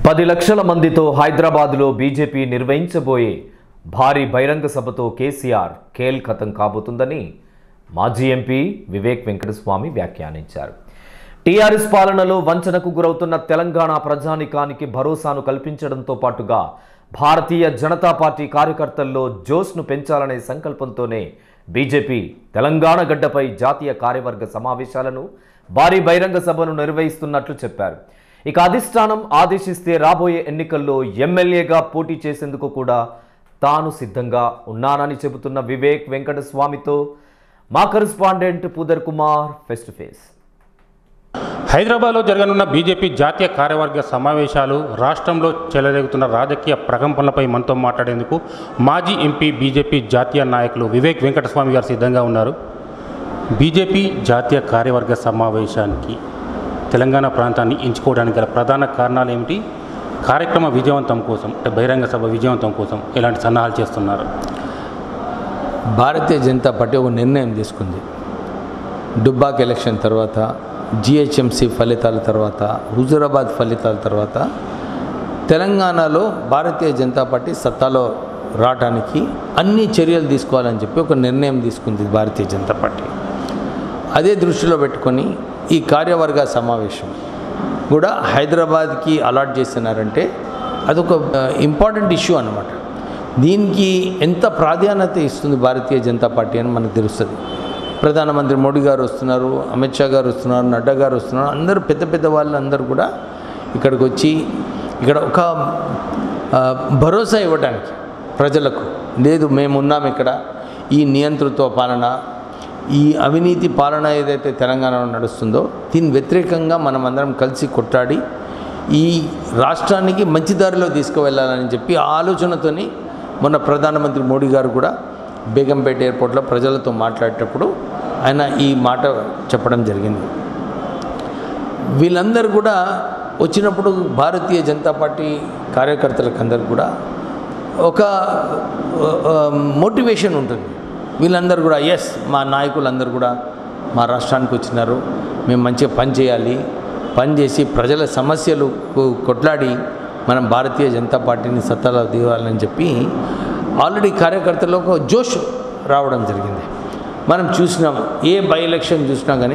పది లక్షల మందితో హైదరాబాద్లో బీజేపీ నిర్వహించబోయే భారీ బహిరంగ సభతో కేసీఆర్ కేల్ ఖతం కాబోతుందని మాజీ ఎంపీ వివేక్ వెంకటస్వామి వ్యాఖ్యానించారు టీఆర్ఎస్ పాలనలో వంచనకు గురవుతున్న తెలంగాణ ప్రజానికానికి భరోసాను కల్పించడంతో పాటుగా భారతీయ జనతా పార్టీ కార్యకర్తల్లో జోష్ను పెంచాలనే సంకల్పంతోనే బీజేపీ తెలంగాణ గడ్డపై జాతీయ కార్యవర్గ సమావేశాలను భారీ బహిరంగ సభను నిర్వహిస్తున్నట్లు చెప్పారు ఇక అధిష్టానం ఆదేశిస్తే రాబోయే ఎన్నికల్లో ఎమ్మెల్యేగా పోటీ చేసేందుకు కూడా తాను సిద్ధంగా ఉన్నానని చెబుతున్న వివేక్ వెంకటస్వామితో మా correspondent Pudar Kumar face to face హైదరాబాద్లో జరగనున్న బీజేపీ జాతీయ కార్యవర్గ సమావేశాలు రాష్ట్రంలో చెలరేగుతున్న రాజకీయ ప్రకంపనలపై మనతో మాట్లాడేందుకు మాజీ ఎంపీ బీజేపీ జాతీయ నాయకులు వివేక్ వెంకటస్వామి గారు సిద్ధంగా ఉన్నారు బీజేపీ జాతీయ కార్యవర్గ సమావేశానికి తెలంగాణ ప్రాంతాన్ని ఎంచుకోవడానికి గల ప్రధాన కారణాలు ఏమిటి కార్యక్రమ విజయవంతం కోసం అంటే బహిరంగ సభ విజయవంతం కోసం ఎలాంటి సన్నాహాలు చేస్తున్నారు భారతీయ జనతా పార్టీ ఒక నిర్ణయం తీసుకుంది డుబ్బాక్ ఎలక్షన్ తర్వాత జిహెచ్ఎంసి ఫలితాల తర్వాత హుజూరాబాద్ ఫలితాల తర్వాత తెలంగాణలో భారతీయ జనతా పార్టీ సత్తాలో రావడానికి అన్ని చర్యలు తీసుకోవాలని చెప్పి ఒక నిర్ణయం తీసుకుంది భారతీయ జనతా పార్టీ అదే దృష్టిలో పెట్టుకొని ఈ కార్యవర్గ సమావేశం కూడా హైదరాబాద్కి అలాట్ చేస్తున్నారంటే అదొక ఇంపార్టెంట్ ఇష్యూ అన్నమాట దీనికి ఎంత ప్రాధాన్యత ఇస్తుంది భారతీయ జనతా పార్టీ అని మనకు తెలుస్తుంది ప్రధానమంత్రి మోడీ గారు వస్తున్నారు అమిత్ షా గారు వస్తున్నారు నడ్డా గారు వస్తున్నారు అందరూ పెద్ద పెద్ద వాళ్ళు అందరూ కూడా ఇక్కడికి వచ్చి ఇక్కడ ఒక ఆ, భరోసా ఇవ్వడానికి ప్రజలకు లేదు మేమున్నాం ఇక్కడ ఈ నియంతృత్వ పాలన ఈ అవినీతి పాలన ఏదైతే తెలంగాణలో నడుస్తుందో దీని వ్యతిరేకంగా మనం అందరం కలిసి కొట్టాడి ఈ రాష్ట్రానికి మంచి దారిలో తీసుకువెళ్ళాలని చెప్పి ఆ ఆలోచనతోని మొన్న ప్రధానమంత్రి మోడీ గారు కూడా బేగంపేట ఎయిర్పోర్ట్లో ప్రజలతో మాట్లాడేటప్పుడు ఆయన ఈ మాట చెప్పడం జరిగింది వీళ్ళందరూ కూడా వచ్చినప్పుడు భారతీయ జనతా పార్టీ కార్యకర్తలకు అందరు కూడా ఒక మోటివేషన్ ఉంటుంది వీళ్ళందరూ కూడా ఎస్ మా నాయకులందరూ కూడా మా రాష్ట్రానికి వచ్చినారు మేము మంచిగా పని చేయాలి పని చేసి ప్రజల సమస్యలు కు- కొట్లాడి మనం భారతీయ జనతా పార్టీని సత్తాలో దిగాలని చెప్పి ఆల్రెడీ కార్యకర్తల్లో ఒక జోష్ రావడం జరిగింది మనం చూసినాం ఏ బై ఎలక్షన్ చూసినా కానీ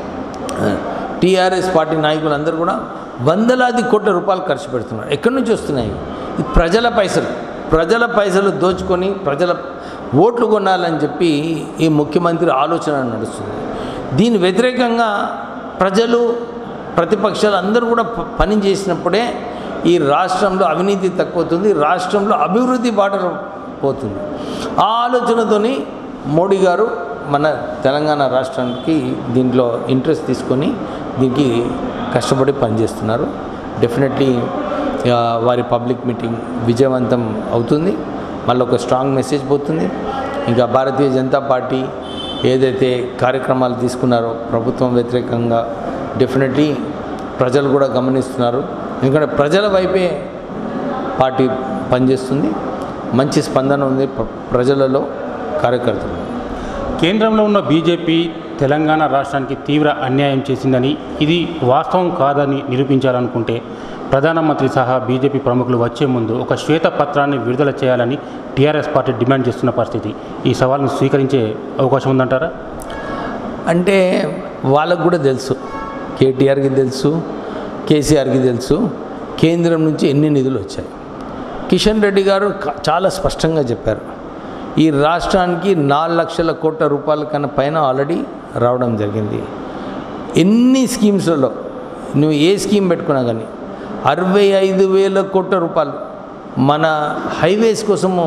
టీఆర్ఎస్ పార్టీ నాయకులందరూ కూడా వందలాది కోట్ల రూపాయలు ఖర్చు పెడుతున్నారు ఎక్కడి నుంచి వస్తున్నాయి ఇది ప్రజల పైసలు ప్రజల పైసలు దోచుకొని ప్రజల ఓట్లు కొనాలని చెప్పి ఈ ముఖ్యమంత్రి ఆలోచన నడుస్తుంది దీని వ్యతిరేకంగా ప్రజలు ప్రతిపక్షాలు అందరూ కూడా ప- పని చేసినప్పుడే ఈ రాష్ట్రంలో అవినీతి తక్కువవుతుంది రాష్ట్రంలో అభివృద్ధి బాటలో పోతుంది ఆ ఆలోచనతోని మోడీ గారు మన తెలంగాణ రాష్ట్రానికి దీంట్లో ఇంట్రెస్ట్ తీసుకొని దీనికి కష్టపడి పనిచేస్తున్నారు డెఫినెట్లీ ఆ, వారి పబ్లిక్ మీటింగ్ విజయవంతం అవుతుంది మళ్ళీ ఒక స్ట్రాంగ్ మెసేజ్ పోతుంది ఇంకా భారతీయ జనతా పార్టీ ఏదైతే కార్యక్రమాలు తీసుకున్నారో ప్రభుత్వం వ్యతిరేకంగా డెఫినెట్లీ ప్రజలు కూడా గమనిస్తున్నారు ఎందుకంటే ప్రజల వైపే పార్టీ పనిచేస్తుంది మంచి స్పందన ఉంది ప్ర- ప్రజలలో కార్యకర్తలు కేంద్రంలో ఉన్న బీజేపీ తెలంగాణ రాష్ట్రానికి తీవ్ర అన్యాయం చేసిందని ఇది వాస్తవం కాదని నిరూపించాలనుకుంటే ప్రధానమంత్రి సహా బీజేపీ ప్రముఖులు వచ్చే ముందు ఒక శ్వేతపత్రాన్ని విడుదల చేయాలని టీఆర్ఎస్ పార్టీ డిమాండ్ చేస్తున్న పరిస్థితి ఈ సవాల్ను స్వీకరించే అవకాశం ఉందంటారా అంటే వాళ్ళకు కూడా తెలుసు కేటీఆర్కి తెలుసు కేసీఆర్కి తెలుసు కేంద్రం నుంచి ఎన్ని నిధులు వచ్చాయి కిషన్ రెడ్డి గారు క- చాలా స్పష్టంగా చెప్పారు ఈ రాష్ట్రానికి నాలుగు లక్షల కోట్ల రూపాయల కన్నా పైన ఆల్రెడీ రావడం జరిగింది ఎన్ని స్కీమ్స్లలో నువ్వు ఏ స్కీమ్ పెట్టుకున్నా కానీ అరవై ఐదు వేల కోట్ల రూపాయలు మన హైవేస్ కోసము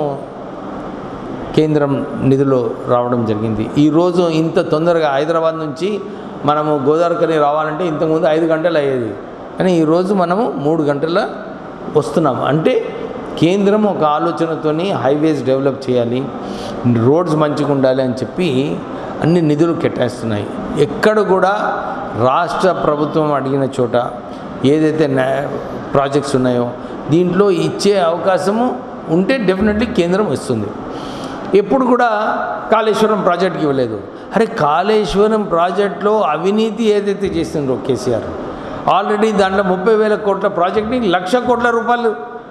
కేంద్రం నిధులు రావడం జరిగింది ఈరోజు ఇంత తొందరగా హైదరాబాద్ నుంచి మనము గోదావరికని రావాలంటే ఇంతకుముందు ఐదు గంటలు అయ్యేది కానీ ఈరోజు మనము మూడు గంటల వస్తున్నాము అంటే కేంద్రం ఒక ఆలోచనతోని హైవేస్ డెవలప్ చేయాలి రోడ్స్ మంచిగా ఉండాలి అని చెప్పి అన్ని నిధులు కేటాయిస్తున్నాయి ఎక్కడ కూడా రాష్ట్ర ప్రభుత్వం అడిగిన చోట ఏదైతే న్యా- ప్రాజెక్ట్స్ ఉన్నాయో దీంట్లో ఇచ్చే అవకాశము ఉంటే డెఫినెట్లీ కేంద్రం ఇస్తుంది ఎప్పుడు కూడా కాళేశ్వరం ప్రాజెక్ట్కి ఇవ్వలేదు అరే కాళేశ్వరం ప్రాజెక్ట్లో అవినీతి ఏదైతే చేసిండ్రో కేసీఆర్ ఆల్రెడీ దాంట్లో ముప్పై వేల కోట్ల ప్రాజెక్ట్ని లక్ష కోట్ల రూపాయలు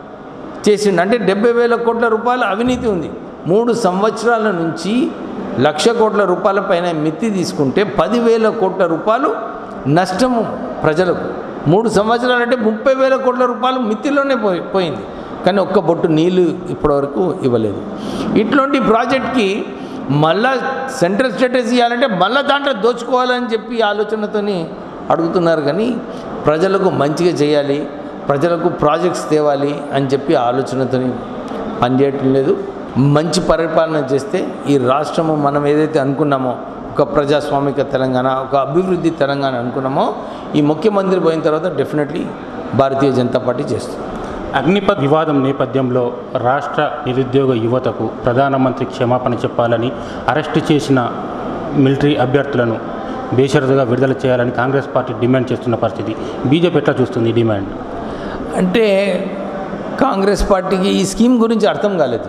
చేసిండు అంటే డెబ్బై వేల కోట్ల రూపాయల అవినీతి ఉంది మూడు సంవత్సరాల నుంచి లక్ష కోట్ల రూపాయల పైన మిత్తి తీసుకుంటే పదివేల కోట్ల రూపాయలు నష్టము ప్రజలకు మూడు సంవత్సరాలు అంటే ముప్పై వేల కోట్ల రూపాయలు మిత్తిలోనే పోయి పోయింది కానీ ఒక్క బొట్టు నీళ్లు ఇప్పటివరకు ఇవ్వలేదు ఇట్లాంటి ప్రాజెక్ట్కి మళ్ళా సెంట్రల్ స్టేటస్ ఇవ్వాలంటే మళ్ళీ దాంట్లో దోచుకోవాలని చెప్పి ఆలోచనతోని అడుగుతున్నారు కానీ ప్రజలకు మంచిగా చేయాలి ప్రజలకు ప్రాజెక్ట్స్ తేవాలి అని చెప్పి ఆలోచనతో పనిచేయటం లేదు మంచి పరిపాలన చేస్తే ఈ రాష్ట్రము మనం ఏదైతే అనుకున్నామో ఒక ప్రజాస్వామిక తెలంగాణ ఒక అభివృద్ధి తెలంగాణ అనుకున్నామో ఈ ముఖ్యమంత్రి పోయిన తర్వాత డెఫినెట్లీ భారతీయ జనతా పార్టీ చేస్తుంది అగ్నిపథ్ వివాదం నేపథ్యంలో రాష్ట్ర నిరుద్యోగ యువతకు ప్రధానమంత్రి క్షమాపణ చెప్పాలని అరెస్టు చేసిన మిలిటరీ అభ్యర్థులను బేషరతుగా విడుదల చేయాలని కాంగ్రెస్ పార్టీ డిమాండ్ చేస్తున్న పరిస్థితి బీజేపీ ఎట్లా చూస్తుంది ఈ డిమాండ్ అంటే కాంగ్రెస్ పార్టీకి ఈ స్కీమ్ గురించి అర్థం కాలేదు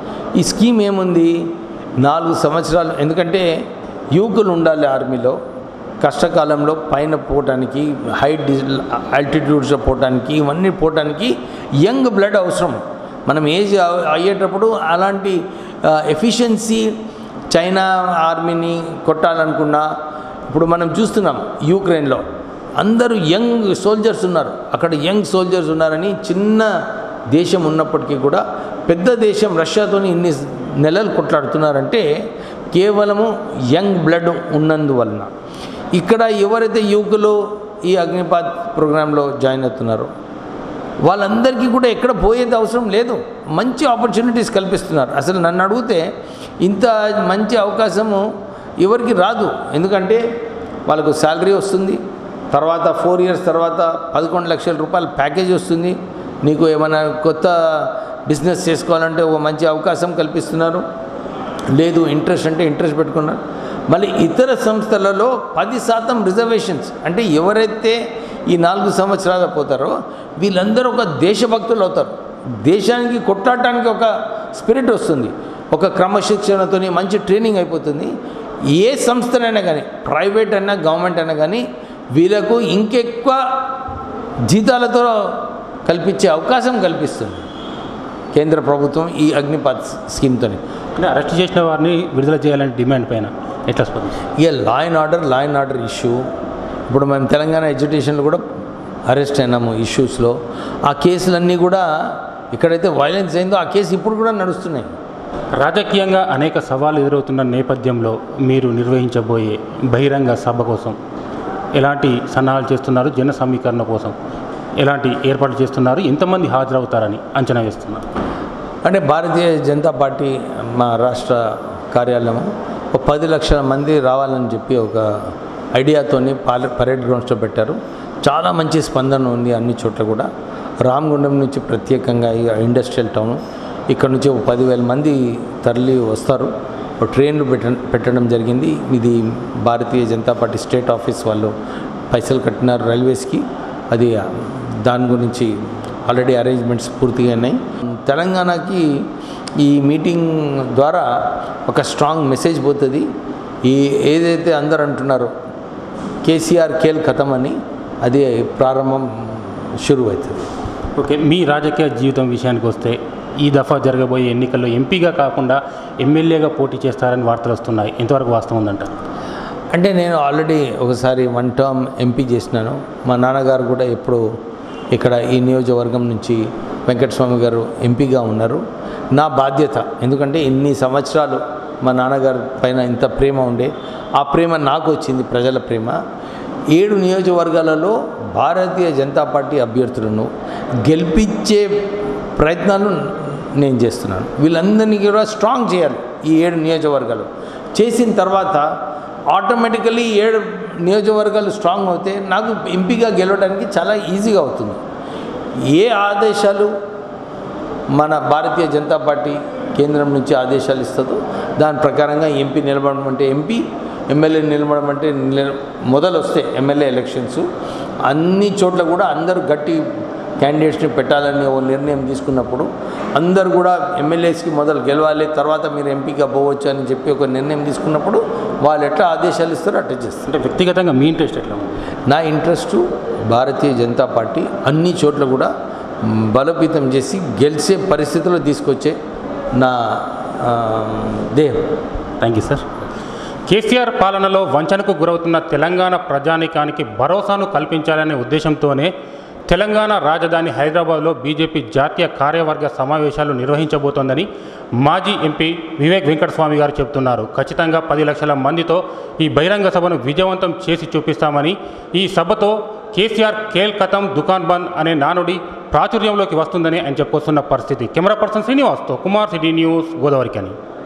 ఈ స్కీమ్ ఏముంది నాలుగు సంవత్సరాలు ఎందుకంటే యువకులు ఉండాలి ఆర్మీలో కష్టకాలంలో పైన పోవటానికి హైట్ ఆల్టిట్యూడ్స్లో పోవటానికి ఇవన్నీ పోవటానికి యంగ్ బ్లడ్ అవసరం మనం ఏజ్ అ- అయ్యేటప్పుడు అలాంటి ఎఫిషియన్సీ చైనా ఆర్మీని కొట్టాలనుకున్నా ఇప్పుడు మనం చూస్తున్నాం యూక్రెయిన్లో అందరూ యంగ్ సోల్జర్స్ ఉన్నారు అక్కడ యంగ్ సోల్జర్స్ ఉన్నారని చిన్న దేశం ఉన్నప్పటికీ కూడా పెద్ద దేశం రష్యాతో ఇన్ని నెలలు కొట్లాడుతున్నారంటే కేవలము యంగ్ బ్లడ్ ఉన్నందువలన ఇక్కడ ఎవరైతే యువకులు ఈ అగ్నిపాత్ ప్రోగ్రాంలో జాయిన్ అవుతున్నారో వాళ్ళందరికీ కూడా ఎక్కడ పోయేది అవసరం లేదు మంచి ఆపర్చునిటీస్ కల్పిస్తున్నారు అసలు నన్ను అడిగితే ఇంత మంచి అవకాశము ఎవరికి రాదు ఎందుకంటే వాళ్ళకు శాలరీ వస్తుంది తర్వాత ఫోర్ ఇయర్స్ తర్వాత పదకొండు లక్షల రూపాయల ప్యాకేజ్ వస్తుంది నీకు ఏమైనా కొత్త బిజినెస్ చేసుకోవాలంటే ఒక మంచి అవకాశం కల్పిస్తున్నారు లేదు ఇంట్రెస్ట్ అంటే ఇంట్రెస్ట్ పెట్టుకున్నారు మళ్ళీ ఇతర సంస్థలలో పది శాతం రిజర్వేషన్స్ అంటే ఎవరైతే ఈ నాలుగు సంవత్సరాలు పోతారో వీళ్ళందరూ ఒక దేశభక్తులు అవుతారు దేశానికి కొట్లాడటానికి ఒక స్పిరిట్ వస్తుంది ఒక క్రమశిక్షణతోని మంచి ట్రైనింగ్ అయిపోతుంది ఏ సంస్థనైనా కానీ ప్రైవేట్ అయినా గవర్నమెంట్ అయినా కానీ వీళ్ళకు ఇంకెక్కువ జీతాలతో కల్పించే అవకాశం కల్పిస్తుంది కేంద్ర ప్రభుత్వం ఈ అగ్నిపాత్ స్కీమ్తోని అంటే అరెస్ట్ చేసిన వారిని విడుదల చేయాలని డిమాండ్ పైన ఎట్లా స్పందిస్తారు ఇక law and order law and order issue ఇప్పుడు మేము తెలంగాణ ఎడ్యుకేషన్లో కూడా అరెస్ట్ అయినాము ఇష్యూస్లో ఆ కేసులన్నీ కూడా ఎక్కడైతే వైలెన్స్ అయిందో ఆ కేసు ఇప్పుడు కూడా నడుస్తున్నాయి రాజకీయంగా అనేక సవాళ్లు ఎదురవుతున్న నేపథ్యంలో మీరు నిర్వహించబోయే బహిరంగ సభ కోసం ఎలాంటి సన్నాహాలు చేస్తున్నారు జన సమీకరణ కోసం ఎలాంటి ఏర్పాట్లు చేస్తున్నారు ఎంతమంది హాజరవుతారని అంచనా వేస్తున్నారు అంటే భారతీయ జనతా పార్టీ మా రాష్ట్ర కార్యాలయం ఒక పది లక్షల మంది రావాలని చెప్పి ఒక ఐడియాతోని పాల పరేడ్ గ్రౌండ్స్లో పెట్టారు చాలా మంచి స్పందన ఉంది అన్ని చోట్ల కూడా రామగుండం నుంచి ప్రత్యేకంగా ఈ ఇండస్ట్రియల్ టౌన్ ఇక్కడ నుంచి ఒక పదివేల మంది తరలి వస్తారు ఒక ట్రైన్లు పెట్ట పెట్టడం జరిగింది ఇది Bharatiya Janata party state office వాళ్ళు పైసలు కట్టినారు రైల్వేస్కి అది దాని గురించి ఆల్రెడీ అరేంజ్మెంట్స్ పూర్తిగా ఉన్నాయి తెలంగాణకి ఈ మీటింగ్ ద్వారా ఒక స్ట్రాంగ్ మెసేజ్ పోతుంది ఈ ఏదైతే అందరు అంటున్నారో కేసీఆర్ కేల్ ఖతం అని అది ప్రారంభం షురు అవుతుంది ఓకే మీ రాజకీయ జీవితం విషయానికి వస్తే ఈ దఫా జరగబోయే ఎన్నికల్లో ఎంపీగా కాకుండా ఎమ్మెల్యేగా పోటీ చేస్తారని వార్తలు వస్తున్నాయి ఎంతవరకు వాస్తవం ఉందంటారు అంటే నేను ఆల్రెడీ ఒకసారి వన్ టర్మ్ ఎంపీ చేసినాను మా నాన్నగారు కూడా ఎప్పుడు ఇక్కడ ఈ నియోజకవర్గం నుంచి వెంకటస్వామి గారు ఎంపీగా ఉన్నారు నా బాధ్యత ఎందుకంటే ఇన్ని సంవత్సరాలు మా నాన్నగారి పైన ఇంత ప్రేమ ఉండే ఆ ప్రేమ నాకు వచ్చింది ప్రజల ప్రేమ ఏడు నియోజకవర్గాలలో భారతీయ జనతా పార్టీ అభ్యర్థులను గెలిపించే ప్రయత్నాలు నేను చేస్తున్నాను వీళ్ళందరినీ కూడా స్ట్రాంగ్ చేయాలి ఈ ఏడు నియోజకవర్గాలు చేసిన తర్వాత ఆటోమేటికలీ ఏడు నియోజకవర్గాలు స్ట్రాంగ్ అవుతే నాకు ఎంపీగా గెలవడానికి చాలా ఈజీగా అవుతుంది ఏ ఆదేశాలు మన భారతీయ జనతా పార్టీ కేంద్రం నుంచి ఆదేశాలు ఇస్తుందో దాని ప్రకారంగా ఎంపీ నిలబడమంటే ఎంపీ ఎమ్మెల్యే నిలబడమంటే నిల మొదలు వస్తే ఎమ్మెల్యే ఎలక్షన్స్ అన్ని చోట్ల కూడా అందరూ గట్టి క్యాండిడేట్స్ని పెట్టాలని ఓ నిర్ణయం తీసుకున్నప్పుడు అందరు కూడా ఎమ్మెల్యేస్కి మొదలు గెలవాలి తర్వాత మీరు ఎంపీగా పోవచ్చు అని చెప్పి ఒక నిర్ణయం తీసుకున్నప్పుడు వాళ్ళు ఎట్లా ఆదేశాలు ఇస్తారో అట్లా చేస్తారు అంటే వ్యక్తిగతంగా మీ ఇంట్రెస్ట్ ఎట్లా ఉంది నా ఇంట్రెస్ట్ భారతీయ జనతా పార్టీ అన్ని చోట్ల కూడా మ్, బలోపేతం చేసి గెలిచే పరిస్థితిలో తీసుకొచ్చే నా ఆ, దేహం థ్యాంక్ యూ సార్ కేసీఆర్ పాలనలో వంచనకు గురవుతున్న తెలంగాణ ప్రజానీకానికి భరోసాను కల్పించాలనే ఉద్దేశంతోనే తెలంగాణ రాజధాని హైదరాబాద్లో బీజేపీ జాతీయ కార్యవర్గ సమావేశాలు నిర్వహించబోతోందని మాజీ ఎంపీ వివేక్ వెంకటస్వామి గారు చెబుతున్నారు ఖచ్చితంగా పది లక్షల మందితో ఈ బహిరంగ సభను విజయవంతం చేసి చూపిస్తామని ఈ సభతో కేసీఆర్ కేల్ కథం దుకాన్ బంద్ అనే నానుడి ప్రాచుర్యంలోకి వస్తుందని ఆయన చెప్పుకొస్తున్న పరిస్థితి కెమెరా పర్సన్ శ్రీనివాస్తో కుమార్ సిటీ న్యూస్ గోదావరి కని